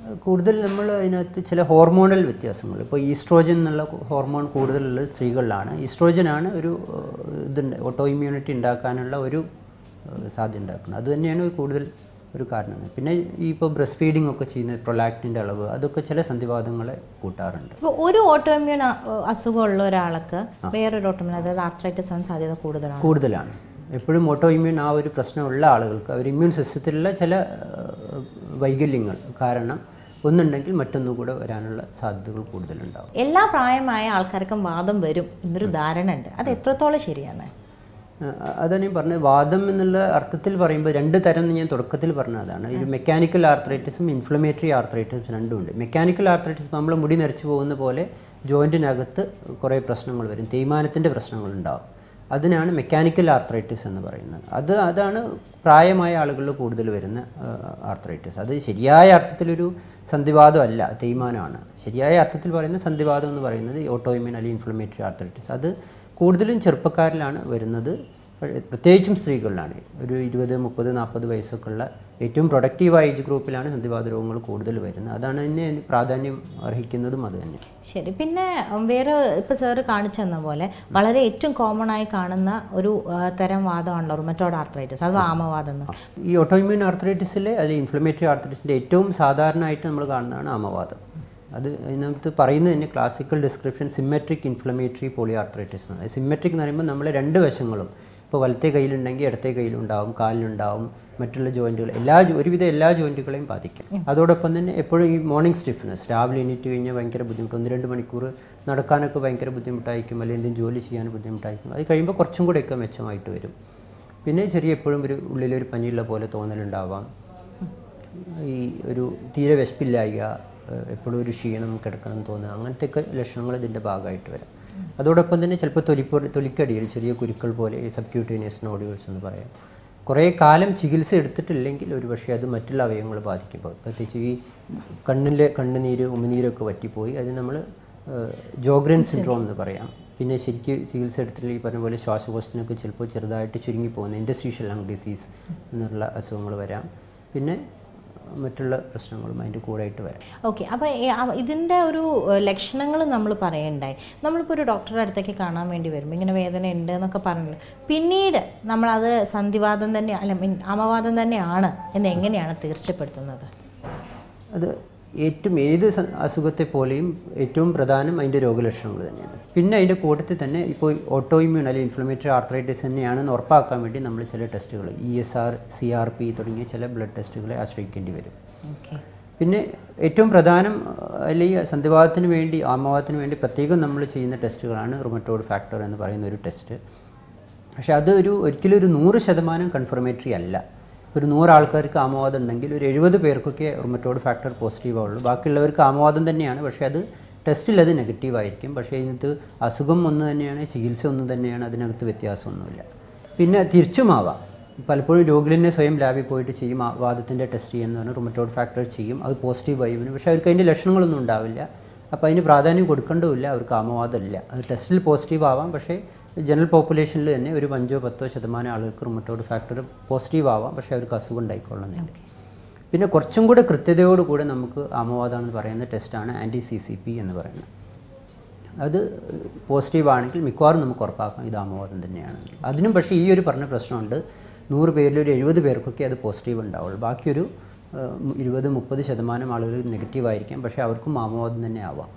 കൂടുതൽ നമ്മൾ അതിനകത്ത് ചില ഹോർമോണൽ വ്യത്യാസങ്ങൾ ഇപ്പോൾ ഈസ്ട്രോജൻ എന്നുള്ള ഹോർമോൺ കൂടുതലുള്ളത് സ്ത്രീകളിലാണ് ഈസ്ട്രോജനാണ് ഒരു ഏഹ്, ഇതുണ്ട് ഓട്ടോ ഇമ്മ്യൂണിറ്റി ഉണ്ടാക്കാനുള്ള ഒരു ഏഹ്, സാധ്യത ഉണ്ടാക്കുന്നത് അത് തന്നെയാണ് ഒരു കൂടുതൽ ഒരു കാരണം പിന്നെ ഈ ഇപ്പോൾ ബ്രസ്റ്റ് ഫീഡിംഗ് ഒക്കെ ചെയ്യുന്ന പ്രൊലാക്റ്റിൻ്റെ അളവ് അതൊക്കെ ചില സന്ധിവാദങ്ങളെ കൂട്ടാറുണ്ട് ഇപ്പോൾ ഒരു ഓട്ടോമ്യൂൺ അസുഖമുള്ള ഒരാൾക്ക് വേറൊരു ഓട്ടോമ്യൂൺ അതായത് ആർത്രൈറ്റിസ് ആവാൻ സാധ്യത കൂടുതലാണ് കൂടുതലാണ് എപ്പോഴും ഓട്ടോ ഇമ്മ്യൂൺ ആ ഒരു പ്രശ്നമുള്ള ആളുകൾക്ക് അവർ ഇമ്മ്യൂൺ സിസ്റ്റത്തിലുള്ള ചില ഏഹ്, വൈകല്യങ്ങൾ കാരണം ഒന്നുണ്ടെങ്കിൽ മറ്റൊന്നു കൂടെ വരാനുള്ള സാധ്യതകൾ കൂടുതലുണ്ടാവും എല്ലാ പ്രായമായ ആൾക്കാർക്കും വാദം വരും എന്നൊരു ധാരണ ഉണ്ട് അത് എത്രത്തോളം ശരിയാണ് ആ, അതാണ് ഞാൻ പറഞ്ഞത് വാദം എന്നുള്ള അർത്ഥത്തിൽ പറയുമ്പോൾ രണ്ട് തരം എന്ന് ഞാൻ തുടക്കത്തിൽ പറഞ്ഞതാണ് ഒരു മെക്കാനിക്കൽ ആർത്രൈറ്റിസും ഇൻഫ്ലമേറ്ററി ആർത്രൈറ്റിസും രണ്ടും ഉണ്ട് മെക്കാനിക്കൽ ആർത്രൈറ്റിസ് നമ്മൾ മുടി നരച്ചു പോകുന്ന പോലെ ജോയിൻറ്റിനകത്ത് കുറേ പ്രശ്നങ്ങൾ വരും തേയ്മാനത്തിൻ്റെ പ്രശ്നങ്ങളുണ്ടാവും അതിനാണ് മെക്കാനിക്കൽ ആർത്രൈറ്റിസ് എന്ന് പറയുന്നത് അത് അതാണ് പ്രായമായ ആളുകളിൽ കൂടുതൽ വരുന്ന ആർത്രൈറ്റിസ് അത് ശരിയായ അർത്ഥത്തിലൊരു സന്ധിവാദമല്ല തേയ്മാനമാണ് ശരിയായ അർത്ഥത്തിൽ പറയുന്ന സന്ധിവാദം എന്ന് പറയുന്നത് ഓട്ടോയിമ്യൂൺ അല്ലെങ്കിൽ ഇൻഫ്ലമേറ്ററി ആർത്രൈറ്റിസ് അത് കൂടുതലും ചെറുപ്പക്കാരിലാണ് വരുന്നത് പ- പ്രത്യേകിച്ചും സ്ത്രീകളിലാണ് ഒരു ഇരുപത് മുപ്പത് നാൽപ്പത് വയസ്സൊക്കെ ഉള്ള ഏറ്റവും പ്രൊഡക്റ്റീവായ ഏജ് ഗ്രൂപ്പിലാണ് സന്ധിവാത രോഗങ്ങൾ കൂടുതൽ വരുന്നത് അതാണ് തന്നെ പ്രാധാന്യം അർഹിക്കുന്നതും അത് തന്നെ ശരി പിന്നെ ഉം, വേറെ ഇപ്പോൾ സാറ് കാണിച്ചു തന്ന പോലെ വളരെ ഏറ്റവും കോമൺ ആയി കാണുന്ന ഒരു ആ, തരം വാദമാണല്ലോ റുമറ്റോഡ് ആർത്രൈറ്റിസ് അത് ആമവാദം എന്ന് ഈ ഓട്ടോയിമ്യൂൺ ആർത്രൈറ്റിസിലെ അല്ലെങ്കിൽ ഇൻഫ്ലമേറ്ററി ആർത്രൈറ്റിസിൻ്റെ ഏറ്റവും സാധാരണയായിട്ട് നമ്മൾ കാണുന്നതാണ് ആമവാദം അത് അതിനകത്ത് പറയുന്നത് തന്നെ classical description symmetric inflammatory polyarthritis എന്നാണ് സിമെട്രിക് എന്ന് പറയുമ്പോൾ നമ്മളെ രണ്ട് വശങ്ങളും ഇപ്പോൾ വലത്തെ കയ്യിലുണ്ടെങ്കിൽ ഇടത്തെ കയ്യിലുണ്ടാവും കാലിലുണ്ടാവും മറ്റുള്ള ജോയിൻറ്റുകൾ എല്ലാ ജോ- ഒരുവിധം എല്ലാ ജോയിൻറ്റുകളെയും ബാധിക്കും അതോടൊപ്പം തന്നെ എപ്പോഴും ഈ മോർണിംഗ് സ്റ്റിഫ്നെസ് രാവിലെ എണീറ്റ് കഴിഞ്ഞാൽ ഭയങ്കര ബുദ്ധിമുട്ട് ഒന്ന് രണ്ട് മണിക്കൂർ നടക്കാനൊക്കെ ഭയങ്കര ബുദ്ധിമുട്ടായിരിക്കും അല്ലെങ്കിൽ എന്തെങ്കിലും ജോലി ചെയ്യാൻ ബുദ്ധിമുട്ടായിരിക്കും അത് കഴിയുമ്പോൾ കുറച്ചും കൂടെയൊക്കെ മെച്ചമായിട്ട് വരും പിന്നെ ചെറിയ എപ്പോഴും ഒരു ഉള്ളിലൊരു പനിയുള്ള പോലെ തോന്നലുണ്ടാവാം ഈ ഒരു തീരെ വിശപ്പില്ലായ്ക ഏഹ് എപ്പോഴും ഒരു ക്ഷീണം കിടക്കണം തോന്നുക അങ്ങനത്തെയൊക്കെ ലക്ഷണങ്ങൾ ഇതിൻ്റെ ഭാഗമായിട്ട് വരാം അതോടൊപ്പം തന്നെ ചിലപ്പോൾ തൊലിപ്പോ തൊലിക്കടിയിൽ ചെറിയ കുരുക്കൾ പോലെ സബ്ക്യൂട്ടേനിയസ് നോഡ്യൂൾസ് എന്ന് പറയാം കുറേ കാലം ചികിത്സ എടുത്തിട്ടില്ലെങ്കിൽ ഒരു പക്ഷേ അത് മറ്റുള്ള അവയവങ്ങൾ ബാധിക്കുമ്പോൾ പ്രത്യേകിച്ച് ഈ കണ്ണിലെ കണ്ണുനീര് ഉമിനീരൊക്കെ വറ്റിപ്പോയി അത് നമ്മൾ ജോഗ്രൻ സിൻഡ്രോം എന്ന് പറയാം പിന്നെ ശരിക്ക് ചികിത്സ എടുത്തില്ലെങ്കിൽ ഈ പറഞ്ഞ പോലെ ശ്വാസകോശത്തിനൊക്കെ ചിലപ്പോൾ ചെറുതായിട്ട് ചുരുങ്ങി പോകുന്ന ഇൻഡസ്ട്രീഷ്യൽ ലങ് ഡിസീസ് എന്നുള്ള അസുഖങ്ങൾ വരാം പിന്നെ മറ്റുള്ള പ്രശ്നങ്ങളും അതിൻ്റെ കൂടെ ആയിട്ട് വരാം ഓക്കെ അപ്പോൾ ഇതിൻ്റെ ഒരു ലക്ഷണങ്ങൾ നമ്മൾ പറയണ്ടായി നമ്മളിപ്പോൾ ഒരു ഡോക്ടറുടെ അടുത്തേക്ക് കാണാൻ വേണ്ടി വരും ഇങ്ങനെ വേദന ഉണ്ട് എന്നൊക്കെ പറഞ്ഞു പിന്നീട് നമ്മളത് സന്ധിവാദം തന്നെ അല്ല മീൻ അമവാദം തന്നെയാണ് എന്ന് എങ്ങനെയാണ് തീർച്ചപ്പെടുത്തുന്നത് അത് ഏറ്റവും ഏത് സ- അസുഖത്തെ പോലെയും ഏറ്റവും പ്രധാനം അതിൻ്റെ രോഗലക്ഷണങ്ങൾ തന്നെയാണ് പിന്നെ അതിൻ്റെ കൂട്ടത്തിൽ തന്നെ ഇപ്പോൾ ഓട്ടോ ഇമ്മ്യൂൺ അല്ലെങ്കിൽ ഇൻഫ്ലമേറ്ററി ആർത്രൈറ്റിസ് തന്നെയാണെന്ന് ഉറപ്പാക്കാൻ വേണ്ടി നമ്മൾ ചില ടെസ്റ്റുകൾ E S R C R P തുടങ്ങിയ ചില ബ്ലഡ് ടെസ്റ്റുകളെ ആശ്രയിക്കേണ്ടി വരും ഓക്കെ പിന്നെ ഏറ്റവും പ്രധാനം അഹ് അല്ലെങ്കിൽ സന്ധിവാദത്തിന് വേണ്ടി ആമവാദത്തിന് വേണ്ടി പ്രത്യേകം നമ്മൾ ചെയ്യുന്ന ടെസ്റ്റുകളാണ് റുമറ്റോഡ് ഫാക്ടർ എന്ന് പറയുന്ന ഒരു ടെസ്റ്റ് പക്ഷേ അത് ഒരു ഒരിക്കലും ഒരു നൂറ് ശതമാനം കൺഫർമേറ്ററി അല്ല ഒരു നൂറ് ആൾക്കാർക്ക് ആമവാദം ഉണ്ടെങ്കിൽ ഒരു എഴുപത് പേർക്കൊക്കെ റുമറ്റോഡ് ഫാക്ടർ പോസിറ്റീവ് ആവുള്ളൂ ബാക്കിയുള്ളവർക്ക് ആമവാദം തന്നെയാണ് പക്ഷേ അത് ടെസ്റ്റിൽ അത് നെഗറ്റീവ് ആയിരിക്കും പക്ഷേ ഇതിനകത്ത് അസുഖം ഒന്ന് തന്നെയാണ് ചികിത്സ ഒന്ന് തന്നെയാണ് അതിനകത്ത് വ്യത്യാസമൊന്നുമില്ല പിന്നെ തിരിച്ചുമാവാം പലപ്പോഴും രോഗികൾ തന്നെ സ്വയം ലാബിൽ പോയിട്ട് ചെയ്യും ആ വാദത്തിൻ്റെ ടെസ്റ്റ് ചെയ്യുമെന്ന് പറഞ്ഞാൽ റുമറ്റോഡ് ഫാക്ടർ ചെയ്യും അത് പോസിറ്റീവ് ആയി വരും പക്ഷേ അവർക്ക് അതിൻ്റെ ലക്ഷണങ്ങളൊന്നും ഉണ്ടാവില്ല അപ്പോൾ അതിന് പ്രാധാന്യം കൊടുക്കേണ്ടതില്ല അവർക്ക് ആമവാദമില്ല അത് ടെസ്റ്റിൽ പോസിറ്റീവ് ആവാം പക്ഷേ ജനറൽ പോപ്പുലേഷനിൽ തന്നെ ഒരു അഞ്ചോ പത്തോ ശതമാനം ആളുകൾക്ക് റുമറ്റോഡ് ഫാക്ടർ പോസിറ്റീവ് ആവാം പക്ഷേ അവർക്ക് അസുഖം ഉണ്ടായിക്കൊള്ളുന്നുണ്ട് പിന്നെ കുറച്ചും കൂടെ കൃത്യതയോടുകൂടെ നമുക്ക് ആമവാദമെന്ന് പറയുന്ന ടെസ്റ്റാണ് ആൻറ്റി സി സി പി എന്ന് പറയുന്നത് അത് പോസിറ്റീവ് ആണെങ്കിൽ മിക്കവാറും നമുക്ക് ഉറപ്പാക്കാം ഇത് ആമവാദം തന്നെയാണ് അതിനും പക്ഷേ ഈ ഒരു പറഞ്ഞ പ്രശ്നമുണ്ട് നൂറ് പേരിൽ ഒരു എഴുപത് പേർക്കൊക്കെ അത് പോസിറ്റീവ് ഉണ്ടാവുള്ളൂ ബാക്കിയൊരു ഏഹ്, ഇരുപത് മുപ്പത് ശതമാനം ആളുകൾ നെഗറ്റീവ് ആയിരിക്കാം പക്ഷേ അവർക്കും ആമവാദം തന്നെ ആവാം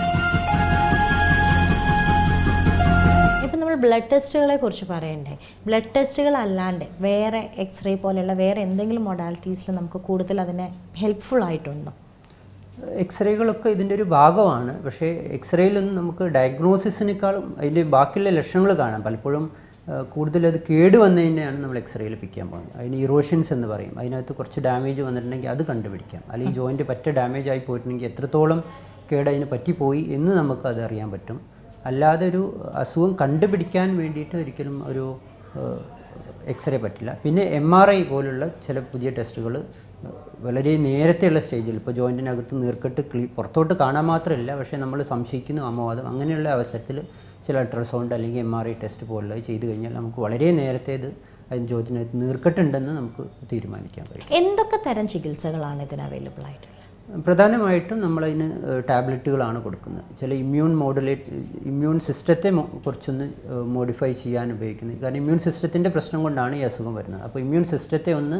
ഇപ്പം നമ്മൾ ബ്ലഡ് ടെസ്റ്റുകളെ കുറിച്ച് പറയണ്ടേ ബ്ലഡ് ടെസ്റ്റുകൾ അല്ലാണ്ട് വേറെ എക്സ്റേ പോലെയുള്ള വേറെ എന്തെങ്കിലും മൊഡാലിറ്റീസിൽ നമുക്ക് കൂടുതൽ അതിനെ ഹെൽപ്ഫുൾ ആയിട്ടുണ്ടോ എക്സ്റേകളൊക്കെ ഇതിൻ്റെ ഒരു ഭാഗമാണ് പക്ഷേ എക്സ്റേയിലൊന്നും നമുക്ക് ഡയഗ്നോസിസിനേക്കാളും അതിൻ്റെ ബാക്കിയുള്ള ലക്ഷണങ്ങൾ കാണാം പലപ്പോഴും ആ, കൂടുതൽ അത് കേട് വന്നു കഴിഞ്ഞാണ് നമ്മൾ എക്സ്റേയിൽ പിക്ക് ചെയ്യാൻ പോകുന്നത് അതിന് ഇറോഷൻസ് എന്ന് പറയും അതിനകത്ത് കുറച്ച് ഡാമേജ് വന്നിട്ടുണ്ടെങ്കിൽ അത് കണ്ടുപിടിക്കാം അല്ലെങ്കിൽ ജോയിൻറ്റ് പറ്റ ഡാമേജ് ആയി പോയിട്ടുണ്ടെങ്കിൽ എത്രത്തോളം കേട് അതിന് പറ്റിപ്പോയി എന്ന് നമുക്ക് അത് അറിയാൻ പറ്റും അല്ലാതെ ഒരു അസുഖം കണ്ടുപിടിക്കാൻ വേണ്ടിയിട്ട് ഒരിക്കലും ഒരു എക്സ്റേ പറ്റില്ല പിന്നെ എം ആർ ഐ പോലുള്ള ചില പുതിയ ടെസ്റ്റുകൾ വളരെ നേരത്തെയുള്ള സ്റ്റേജിൽ ഇപ്പോൾ ജോയിൻറ്റിനകത്ത് നീർക്കെട്ട് ക്ലീ പുറത്തോട്ട് കാണാൻ മാത്രമല്ല പക്ഷേ നമ്മൾ സംശയിക്കുന്നു ആമവാദം അങ്ങനെയുള്ള അവസരത്തിൽ ചില അൾട്രാസൗണ്ട് അല്ലെങ്കിൽ എം ആർ ഐ ടെസ്റ്റ് പോലുള്ളത് ചെയ്ത് കഴിഞ്ഞാൽ നമുക്ക് വളരെ നേരത്തെ ഇത് അതിന് ജോയിൻറ്റിനകത്ത് നീർക്കെട്ടുണ്ടെന്ന് നമുക്ക് തീരുമാനിക്കാൻ കഴിയും എന്തൊക്കെ തരം ചികിത്സകളാണ് ഇതിന് അവൈലബിൾ ആയിട്ടുള്ളത് പ്രധാനമായിട്ടും നമ്മളതിന് ടാബ്ലറ്റുകളാണ് കൊടുക്കുന്നത് ചില ഇമ്മ്യൂൺ മോഡുലേറ്റ് ഇമ്മ്യൂൺ സിസ്റ്റത്തെ മോ- കുറച്ചൊന്ന് മോഡിഫൈ ചെയ്യാൻ ഉപയോഗിക്കുന്നത് കാരണം ഇമ്മ്യൂൺ സിസ്റ്റത്തിൻ്റെ പ്രശ്നം കൊണ്ടാണ് ഈ അസുഖം വരുന്നത് അപ്പോൾ ഇമ്മ്യൂൺ സിസ്റ്റത്തെ ഒന്ന്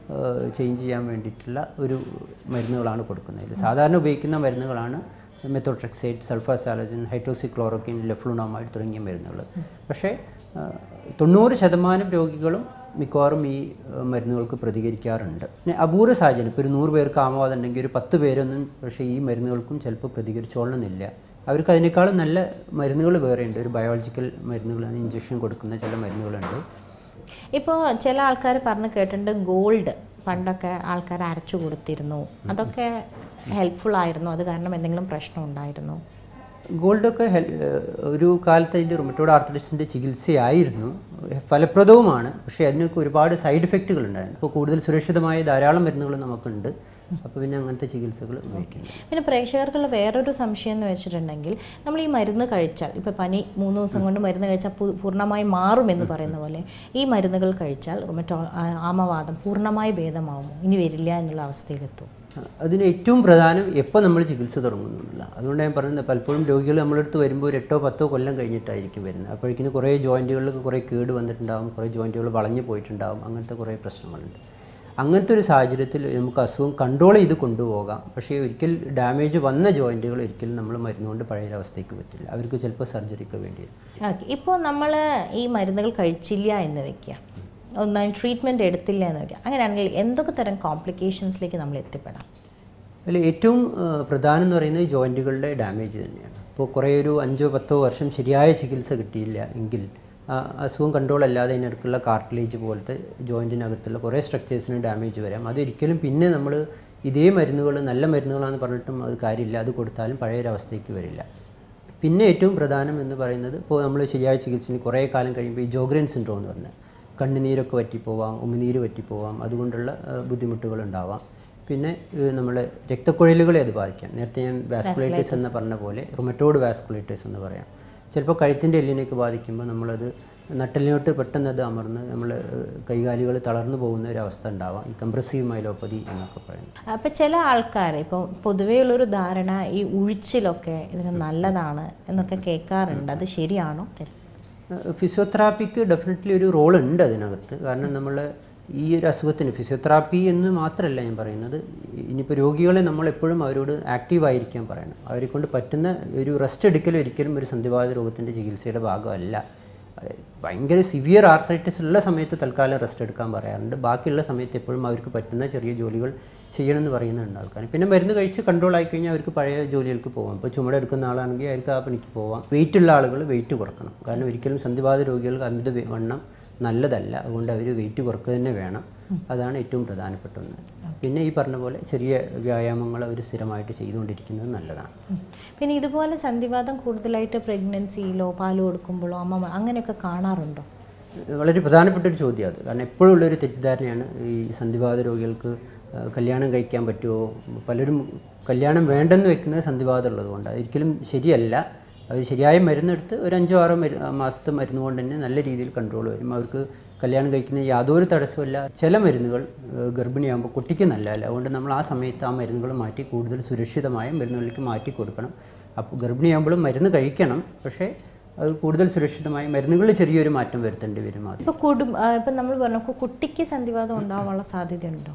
ചേഞ്ച് ചെയ്യാൻ വേണ്ടിയിട്ടുള്ള ഒരു മരുന്നുകളാണ് കൊടുക്കുന്നത് ഇത് സാധാരണ ഉപയോഗിക്കുന്ന മരുന്നുകളാണ് മെത്തോട്രെക്സൈറ്റ് സൾഫാസാലജൻ ഹൈഡ്രോസിക്ലോറോക്കിൻ ലെഫ്ലുണോമൈഡ് തുടങ്ങിയ മരുന്നുകൾ പക്ഷേ ആ, തൊണ്ണൂറ് ശതമാനം രോഗികളും മിക്കവാറും ഈ ആ, മരുന്നുകൾക്ക് പ്രതികരിക്കാറുണ്ട് പിന്നെ അപൂർവ സാഹചര്യം ഇപ്പോൾ ഒരു നൂറ് പേർക്ക് ആമവാദം ഉണ്ടെങ്കിൽ ഒരു പത്ത് പേരൊന്നും പക്ഷേ ഈ മരുന്നുകൾക്കും ചിലപ്പോൾ പ്രതികരിച്ചോളണമെന്നില്ല അവർക്ക് അതിനേക്കാളും നല്ല മരുന്നുകൾ വേറെയുണ്ട് ഒരു ബയോളജിക്കൽ മരുന്നുകൾ ഇഞ്ചക്ഷൻ കൊടുക്കുന്ന ചില മരുന്നുകളുണ്ട് ഇപ്പോൾ ചില ആൾക്കാർ പറഞ്ഞ് കേട്ടിട്ടുണ്ട് ഗോൾഡ് പണ്ടൊക്കെ ആൾക്കാർ അരച്ചു കൊടുത്തിരുന്നു അതൊക്കെ ഹെൽപ്ഫുൾ ആയിരുന്നു അത് കാരണം എന്തെങ്കിലും പ്രശ്നം ഉണ്ടായിരുന്നു ഗോൾഡൊക്കെ ഹെൽ ഒരു കാലത്ത് അതിൻ്റെ റുമറ്റോഡ് ആർത്തഡിസിൻ്റെ ചികിത്സയായിരുന്നു ഫലപ്രദവുമാണ് പക്ഷേ അതിനൊക്കെ ഒരുപാട് സൈഡ് എഫക്റ്റുകൾ ഉണ്ടായിരുന്നു ഇപ്പോൾ കൂടുതൽ സുരക്ഷിതമായ ധാരാളം മരുന്നുകൾ നമുക്കുണ്ട് അപ്പോൾ പിന്നെ അങ്ങനത്തെ ചികിത്സകൾ ഉപയോഗിക്കുന്നു പിന്നെ പ്രേക്ഷകർക്കുള്ള വേറൊരു സംശയം എന്ന് വെച്ചിട്ടുണ്ടെങ്കിൽ നമ്മൾ ഈ മരുന്ന് കഴിച്ചാൽ ഇപ്പോൾ പനി മൂന്ന് ദിവസം കൊണ്ട് മരുന്ന് കഴിച്ചാൽ പു- പൂർണ്ണമായി മാറും എന്ന് പറയുന്ന പോലെ ഈ മരുന്നുകൾ കഴിച്ചാൽ റുമറ്റോ ആ- ആമവാദം പൂർണ്ണമായി ഭേദമാവുമോ ഇനി വരില്ല എന്നുള്ള അവസ്ഥയിലെത്തും അതിന് ഏറ്റവും പ്രധാനം എപ്പോൾ നമ്മൾ ചികിത്സ തുടങ്ങുന്നില്ല അതുകൊണ്ട് ഞാൻ പറയുന്നത് പലപ്പോഴും രോഗികൾ നമ്മുടെ അടുത്ത് വരുമ്പോൾ ഒരു എട്ടോ പത്തോ കൊല്ലം കഴിഞ്ഞിട്ടായിരിക്കും വരുന്നത് അപ്പോഴേക്കിന് കുറേ ജോയിൻറ്റുകളിലൊക്കെ കുറേ കേട് വന്നിട്ടുണ്ടാകും കുറേ ജോയിൻറ്റുകൾ വളഞ്ഞു പോയിട്ടുണ്ടാകും അങ്ങനത്തെ കുറേ പ്രശ്നങ്ങളുണ്ട് അങ്ങനത്തെ ഒരു സാഹചര്യത്തിൽ നമുക്ക് അസുഖം കൺട്രോൾ ചെയ്ത് കൊണ്ടുപോകാം പക്ഷേ ഒരിക്കൽ ഡാമേജ് വന്ന ജോയിൻറ്റുകൾ ഒരിക്കലും നമ്മൾ മരുന്നുകൊണ്ട് പഴയ അവസ്ഥയ്ക്ക് പറ്റില്ല അവർക്ക് ചിലപ്പോൾ സർജറിക്ക് വേണ്ടി വരും ഓക്കെ ഇപ്പോൾ നമ്മൾ ഈ മരുന്നുകൾ കഴിച്ചില്ല എന്ന് വെക്കുക ഒന്നാം ട്രീറ്റ്മെൻറ്റ് എടുത്തില്ല എന്ന് വെക്കുക അങ്ങനെയാണെങ്കിൽ എന്തൊക്കെ തരം കോംപ്ലിക്കേഷൻസിലേക്ക് നമ്മൾ എത്തിപ്പെടാം അതിൽ ഏറ്റവും ആ, പ്രധാനം എന്ന് പറയുന്നത് ജോയിൻറ്റുകളുടെ ഡാമേജ് തന്നെയാണ് ഇപ്പോൾ കുറേ ഒരു അഞ്ചോ പത്തോ വർഷം ശരിയായ ചികിത്സ കിട്ടിയില്ല എങ്കിൽ ആ അസുഖം കൺട്രോൾ അല്ലാതെ അതിനടുക്കുള്ള കാർട്ടിലേജ് പോലത്തെ ജോയിൻറ്റിനകത്തുള്ള കുറേ സ്ട്രക്ചേഴ്സിന് ഡാമേജ് വരാം അതൊരിക്കലും പിന്നെ നമ്മൾ ഇതേ മരുന്നുകൾ നല്ല മരുന്നുകളാണെന്ന് പറഞ്ഞിട്ടും അത് കാര്യമില്ല അത് കൊടുത്താലും പഴയൊരവസ്ഥയ്ക്ക് വരില്ല പിന്നെ ഏറ്റവും പ്രധാനം എന്ന് പറയുന്നത് ഇപ്പോൾ നമ്മൾ ശരിയായ ചികിത്സയിൽ കുറേ കാലം കഴിയുമ്പോൾ ഈ ജോഗ്രൻ സിൻഡ്രോം എന്ന് പറഞ്ഞാൽ കണ്ണുനീരൊക്കെ വറ്റിപ്പോവാം ഉമിനീര് വറ്റിപ്പോവാം അതുകൊണ്ടുള്ള ബുദ്ധിമുട്ടുകൾ ഉണ്ടാവാം പിന്നെ ഏഹ്, നമ്മളെ രക്തക്കുഴലുകളെ അത് ബാധിക്കാം നേരത്തെ ഞാൻ വാസ്കുലൈറ്റിസ് എന്ന് പറഞ്ഞ പോലെ റുമറ്റോഡ് വാസ്കുലൈറ്റിസ് എന്ന് പറയാം ചിലപ്പോൾ കഴുത്തിൻ്റെ എല്ലിനേക്ക് ബാധിക്കുമ്പോൾ നമ്മളത് നട്ടലിനോട്ട് പെട്ടെന്ന് അത് അമർന്ന് നമ്മൾ കൈകാലുകൾ തളർന്നു പോകുന്ന ഒരു അവസ്ഥ ഉണ്ടാവാം ഈ കംപ്രസീവ് മൈലോപ്പതി എന്നൊക്കെ പറയുന്നത് അപ്പോൾ ചില ആൾക്കാർ ഇപ്പോൾ പൊതുവെയുള്ളൊരു ധാരണ ഈ ഉഴിച്ചിലൊക്കെ ഇതിന് നല്ലതാണ് എന്നൊക്കെ കേൾക്കാറുണ്ട് അത് ശരിയാണോ തെറ്റ് ഫിസിയോതെറാപ്പിക്ക് ഡെഫിനറ്റ്ലി ഒരു റോൾ ഉണ്ട് അതിനകത്ത് കാരണം നമ്മൾ ഈ ഒരു അസുഖത്തിന് ഫിസിയോതെറാപ്പി എന്ന് മാത്രമല്ല ഞാൻ പറയുന്നത് ഇനിയിപ്പോൾ രോഗികളെ നമ്മൾ എപ്പോഴും അവരോട് ആക്റ്റീവ് ആയിരിക്കാൻ പറയണം അവരെ കൊണ്ട് പറ്റുന്ന ഒരു റെസ്റ്റ് എടുക്കൽ ഒരിക്കലും ഒരു സന്ധിവാത രോഗത്തിൻ്റെ ചികിത്സയുടെ ഭാഗമല്ല അഹ് ഭയങ്കര സിവിയർ ആർത്രൈറ്റിസ് ഉള്ള സമയത്ത് തൽക്കാലം റെസ്റ്റ് എടുക്കാൻ പറയാറുണ്ട് ബാക്കിയുള്ള സമയത്ത് എപ്പോഴും അവർക്ക് പറ്റുന്ന ചെറിയ ജോലികൾ ചെയ്യണമെന്ന് പറയുന്നുണ്ട് ആൾക്കാർ പിന്നെ മരുന്ന് കഴിച്ച് കൺട്രോൾ ആയി കഴിഞ്ഞാൽ അവർക്ക് പഴയ ജോലികൾക്ക് പോകാം ഇപ്പോൾ ചുമടെടുക്കുന്ന ആളാണെങ്കിൽ അവർക്ക് ആ പണിക്ക് പോവാം വെയിറ്റ് ഉള്ള ആളുകൾ വെയിറ്റ് കുറക്കണം കാരണം ഒരിക്കലും സന്ധിവാത രോഗികൾക്ക് അമിത വെ- വണ്ണം നല്ലതല്ല അതുകൊണ്ട് അവർ വെയിറ്റ് കുറക്കുക തന്നെ വേണം അതാണ് ഏറ്റവും പ്രധാനപ്പെട്ട ഒന്ന് പിന്നെ ഈ പറഞ്ഞ പോലെ ചെറിയ വ്യായാമങ്ങൾ അവർ സ്ഥിരമായിട്ട് ചെയ്തുകൊണ്ടിരിക്കുന്നത് നല്ലതാണ് ഉം. പിന്നെ ഇതുപോലെ സന്ധിവാദം കൂടുതലായിട്ട് പ്രഗ്നൻസിയിലോ പാല് കൊടുക്കുമ്പോഴോ അമ്മ അങ്ങനെയൊക്കെ കാണാറുണ്ടോ വളരെ പ്രധാനപ്പെട്ട ഒരു ചോദ്യം അത് കാരണം എപ്പോഴും ഉള്ളൊരു തെറ്റിദ്ധാരണയാണ് ഈ സന്ധിവാത രോഗികൾക്ക് ആ, കല്യാണം കഴിക്കാൻ പറ്റുമോ പലരും കല്യാണം വേണ്ടെന്ന് വെക്കുന്നത് സന്ധിവാതം ഉള്ളതുകൊണ്ട് അതൊരിക്കലും ശരിയല്ല അവർ ശരിയായ മരുന്നെടുത്ത് ഒരു അഞ്ചോ ആറോ മരു മാസത്തെ മരുന്ന് കൊണ്ട് തന്നെ നല്ല രീതിയിൽ കൺട്രോൾ വരും അവർക്ക് കല്യാണം കഴിക്കുന്ന യാതൊരു തടസ്സമില്ല ചില മരുന്നുകൾ ആ, ഗർഭിണിയാകുമ്പോൾ കുട്ടിക്ക് നല്ലതല്ല അതുകൊണ്ട് നമ്മൾ ആ സമയത്ത് ആ മരുന്നുകൾ മാറ്റി കൂടുതൽ സുരക്ഷിതമായ മരുന്നുകളിലേക്ക് മാറ്റി കൊടുക്കണം അപ്പോൾ ഗർഭിണിയാകുമ്പോഴും മരുന്ന് കഴിക്കണം പക്ഷേ അത് കൂടുതൽ സുരക്ഷിതമായി മരുന്നുകളിൽ ചെറിയൊരു മാറ്റം വരുത്തേണ്ടി വരും ആദ്യം ഇപ്പോൾ കുടും ഇപ്പം നമ്മൾ പറഞ്ഞു കു- കുട്ടിക്ക് സന്ധിവാദം ഉണ്ടാവാനുള്ള സാധ്യതയുണ്ടോ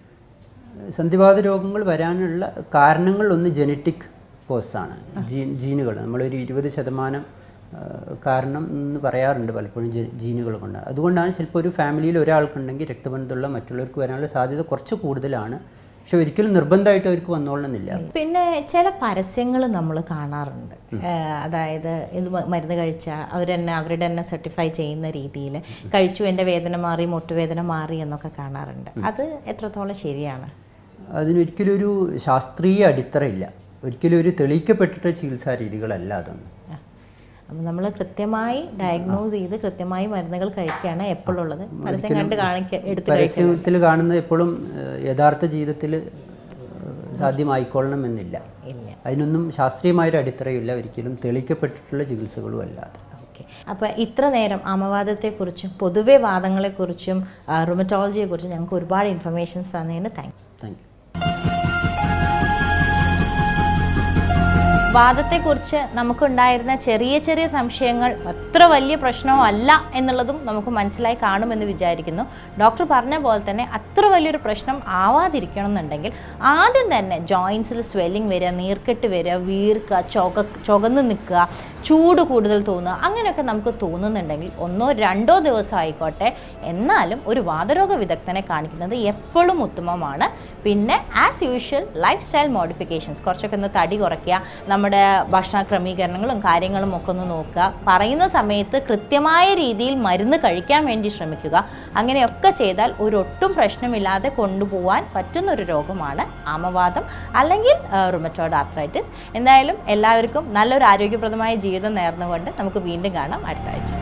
സന്ധിവാത രോഗങ്ങൾ വരാനുള്ള കാരണങ്ങൾ ഒന്ന് ജനറ്റിക് കോസാണ് ജീൻ ജീനുകൾ നമ്മളൊരു ഇരുപത് ശതമാനം ആ, കാരണം എന്ന് പറയാറുണ്ട് പലപ്പോഴും ജെ- ജീനുകൾ കൊണ്ട് അതുകൊണ്ടാണ് ചിലപ്പോൾ ഒരു ഫാമിലിയിൽ ഒരാൾക്കുണ്ടെങ്കിൽ രക്തബന്ധമുള്ള മറ്റുള്ളവർക്ക് വരാനുള്ള സാധ്യത കുറച്ച് കൂടുതലാണ് പക്ഷെ ഒരിക്കലും നിർബന്ധമായിട്ട് അവർക്ക് വന്നോളണമെന്നില്ല പിന്നെ ചില പരസ്യങ്ങൾ നമ്മൾ കാണാറുണ്ട് ഏഹ് അതായത് ഇത് മ- മരുന്ന് കഴിച്ചാൽ അവർ തന്നെ അവരുടെ തന്നെ സർട്ടിഫൈ ചെയ്യുന്ന രീതിയിൽ കഴിച്ചു എൻ്റെ വേദന മാറി മുട്ടുവേദന മാറി എന്നൊക്കെ കാണാറുണ്ട് അത് എത്രത്തോളം ശരിയാണ് അതിനൊരിക്കലും ഒരു ശാസ്ത്രീയ അടിത്തറയില്ല ഒരിക്കലും ഒരു തെളിയിക്കപ്പെട്ടിട്ട ചികിത്സാ രീതികളല്ല അതൊന്നും അപ്പം നമ്മൾ കൃത്യമായി ഡയഗ്നോസ് ചെയ്ത് കൃത്യമായി മരുന്നുകൾ കഴിക്കുകയാണ് എപ്പോഴുള്ളത് പരസ്യം കണ്ട് കാണിക്ക എടുത്ത് കഴിക്കുക പരസ്യത്തിൽ കാണുന്നത് എപ്പോഴും ഏഹ്, യഥാർത്ഥ ജീവിതത്തിൽ സാധ്യമായിക്കൊള്ളണം എന്നില്ല ഇല്ല അതിനൊന്നും ശാസ്ത്രീയമായൊരു അടിത്തറയില്ല ഒരിക്കലും തെളിയിക്കപ്പെട്ടിട്ടുള്ള ചികിത്സകളും അല്ലാതെ ഓക്കെ അപ്പോൾ ഇത്ര നേരം അമവാദത്തെക്കുറിച്ചും പൊതുവെ വാദങ്ങളെക്കുറിച്ചും റുമറ്റോളജിയെക്കുറിച്ചും ഞങ്ങൾക്ക് ഒരുപാട് ഇൻഫർമേഷൻസ് തന്നതിന് താങ്ക് താങ്ക് യു വാദത്തെക്കുറിച്ച് നമുക്കുണ്ടായിരുന്ന ചെറിയ ചെറിയ സംശയങ്ങൾ അത്ര വലിയ പ്രശ്നമോ അല്ല എന്നുള്ളതും നമുക്ക് മനസ്സിലായി കാണുമെന്ന് വിചാരിക്കുന്നു ഡോക്ടർ പറഞ്ഞ പോലെ തന്നെ അത്ര വലിയൊരു പ്രശ്നം ആവാതിരിക്കണം എന്നുണ്ടെങ്കിൽ ആദ്യം തന്നെ ജോയിൻസിൽ സ്വെല്ലിംഗ് വരിക നീർക്കെട്ട് വരിക വീർക്കുക ചുക ചുകന്ന് നിൽക്കുക ചൂട് കൂടുതൽ തോന്നുക അങ്ങനെയൊക്കെ നമുക്ക് തോന്നുന്നുണ്ടെങ്കിൽ ഒന്നോ രണ്ടോ ദിവസം ആയിക്കോട്ടെ എന്നാലും ഒരു വാതരോഗ വിദഗ്ധനെ കാണിക്കുന്നത് എപ്പോഴും ഉത്തമമാണ് പിന്നെ as usual lifestyle modifications കുറച്ചൊക്കെ ഒന്ന് തടി കുറയ്ക്കുക നമ്മുടെ ഭക്ഷണ ക്രമീകരണങ്ങളും കാര്യങ്ങളും ഒക്കെ ഒന്ന് നോക്കുക പറയുന്ന സമയത്ത് കൃത്യമായ രീതിയിൽ മരുന്ന് കഴിക്കാൻ വേണ്ടി ശ്രമിക്കുക അങ്ങനെയൊക്കെ ചെയ്താൽ ഒരു ഒട്ടും പ്രശ്നമില്ലാതെ കൊണ്ടുപോകാൻ പറ്റുന്ന ഒരു രോഗമാണ് ആമവാദം അല്ലെങ്കിൽ റുമറ്റോഡ് ആർത്രൈറ്റിസ് എന്തായാലും എല്ലാവർക്കും നല്ലൊരു ആരോഗ്യപ്രദമായ ജീവിതം നേർന്നുകൊണ്ട് നമുക്ക് വീണ്ടും കാണാം അടുത്ത ആഴ്ച